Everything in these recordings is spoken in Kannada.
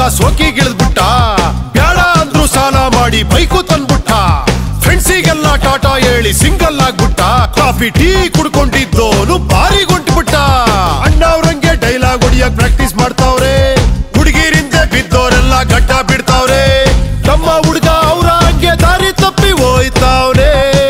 ಸೋಕಿಗಿಳಿದ್ಬಿಟ್ಟ ಬ್ಯಾಡ ಅಂದ್ರು ಸಾಲ ಮಾಡಿ ಬೈಕು ತಂದ್ಬಿಟ್ಟ ಫ್ರೆಂಡ್ಸಿಗೆಲ್ಲ ಟಾಟಾ ಹೇಳಿ ಸಿಂಗಲ್ ಆಗ್ಬಿಟ್ಟ ಕಾಫಿ ಟೀ ಕುಡ್ಕೊಂಡಿದ್ದೋನು ಬಾರಿ ಬಿಟ್ಟ ಅಣ್ಣವ್ರಂಗೆ ಡೈಲಾಗ್ ಹೊಡಿಯಕ್ ಪ್ರಾಕ್ಟೀಸ್ ಮಾಡ್ತಾವ್ರೆ ಹುಡುಗಿರಿಂದ ಬಿದ್ದೋರೆಲ್ಲ ಗಡ್ಡ ಬಿಡ್ತಾವ್ರೆ ನಮ್ಮ ಹುಡುಗ ಅವ್ರ ಹಂಗೆ ದಾರಿ ತಪ್ಪಿ ಹೋಯ್ತಾವ್ರೆ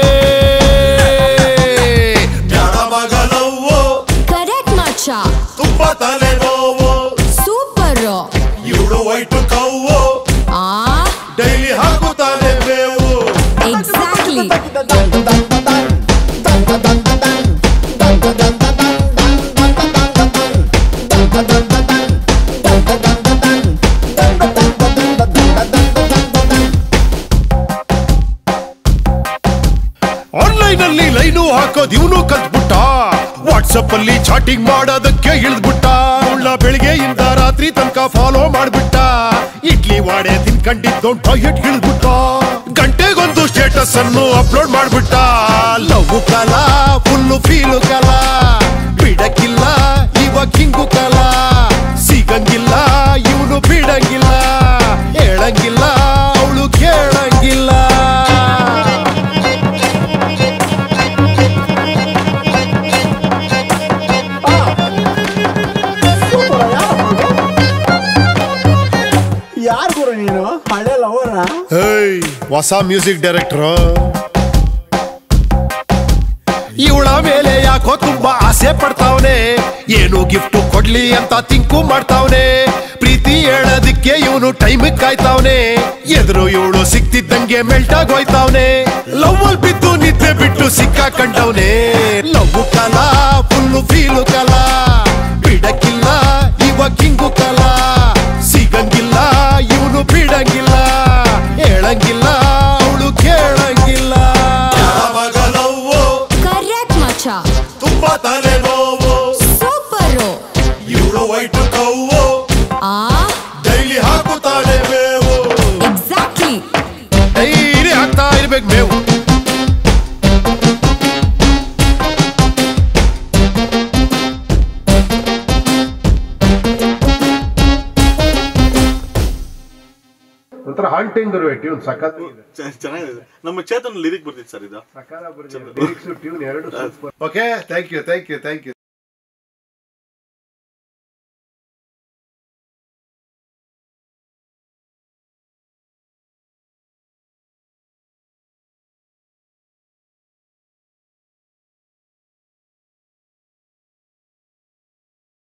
ಬ್ಯಾಡ ಮಗಲವ್ವು ಕರೆಕ್ಟ್ ಮಚ್ಚ ತುಂಬಾ ತಲೆ ನೋವು ಸೂಪರ್ ಇವಳು ವೈಟು ಕವ್ವು ಆ ಡೈಲಿ ಹಾಕುತ್ತಾನೆ ಮೇವು ಎಕ್ಸಾಕ್ಟ್ಲಿ ಆನ್ಲೈನ್ ಅಲ್ಲಿ ಲೈನು ಹಾಕೋದ್ ಇವನು ಕಲ್ತ್ಬಿಟ್ಟ ವಾಟ್ಸಪ್ ಅಲ್ಲಿ ಚಾಟಿಂಗ್ ಮಾಡೋದಕ್ಕೆ ಇಳಿದ್ಬಿಟ್ಟ ಉಳ್ಳ ಬೆಳಿಗ್ಗೆಯಿಂದ ರಾತ್ರಿ ತನಕ ಫಾಲೋ ಮಾಡ್ಬಿಟ್ಟ ಇಡ್ಲಿ ವಾಡೆ ತಿನ್ಕೊಂಡಿದ್ದು ಟಾಯ್ಲೆಟ್ ಇಳಿದ್ಬಿಟ್ಟ ಗಂಟೆಗೊಂದು ಸ್ಟೇಟಸ್ ಅನ್ನು ಅಪ್ಲೋಡ್ ಮಾಡ್ಬಿಟ್ಟ ಲವ್ ಕಾಲ ಫುಲ್ಲು ಫೀಲು ಕಾಲ ಬಿಡಕ್ಕಿಲ್ಲ ಇವಾಗ ಹಿಂಗು ಕಾಲ ಸಿಗಂಗಿಲ್ಲ ಇವನು ಬಿಡಂಗಿಲ್ಲ ಹೇಳಂಗಿಲ್ಲ ಅವಳು ಕೇಳಂಗಿಲ್ಲ ಯಾರು ಗುರು ನೀನು ಹಳೆ ಲವರ ಹೇಯ್ ಹೊಸ ಮ್ಯೂಸಿಕ್ ಡೈರೆಕ್ಟರ್ ಇವಳ ಮೇಲೆ ಯಾಕೋ ತುಂಬಾ ಆಸೆ ಪಡ್ತಾವನೆ ಏನು ಗಿಫ್ಟ್ ಕೊಡ್ಲಿ ಅಂತ ತಿಂಕು ಮಾಡ್ತಾವನೆ ಪ್ರೀತಿ ಹೇಳೋದಿಕ್ಕೆ ಇವನು ಟೈಮ್ ಕಾಯ್ತಾವನೆ ಎದುರು ಇವಳು ಸಿಕ್ತಿದ್ದಂಗೆ ಮೆಲ್ಟ್ ಆಗೋಯ್ತಾವನೆ ಲವ್ ಅಲ್ಲಿ ಬಿದ್ದು ನಿದ್ದೆ ಬಿಟ್ಟು ಸಿಕ್ಕಾಕೊಂಡವನೆ ಲವ್ ಕಾಲ ಫುಲ್ಲು ಫೀಲು ಕಾಲ ಬಿಡಕ್ಕಿಲ್ಲ ಇವಾಗ ಹಿಂಗು ಕಾಲ ಸಿಗಂಗಿಲ್ಲ ಇವನು ಬಿಡಂಗಿಲ್ಲ ಹೇಳಂಗಿಲ್ಲ ಅವಳು ಕೇಳಂಗಿಲ್ಲ ಮಗಲವ್ವು ಕರೆಕ್ಟ್ ಮಚ್ಚ ತುಂಬಾ ತಲೆ ನೋವು ಸೂಪರ್ ಇವಳು ವೈಟು ಕವ್ವು ಆ ಡೈಲಿ ಹಾಕುತ್ತಾಳೆ ಮೇವು ಎಕ್ಸಾಕ್ಟ್ಲಿ ಡೈಲಿ ಹಾಕ್ತಾ ಇರ್ಬೇಕು ಮೇವು ಒಂಥರ ಹಾಂಟಿಂಗ್ ಟ್ಯೂನ್ ಸಖತ್ ಚೆ- ಚೆನ್ನಾಗಿದೆ ನಮ್ಮ ಚೇತನ್ ಲಿರಿಕ್ ಬರ್ತಿತ್ತು ಸರ್ ಇದು okay thank you thank you thank you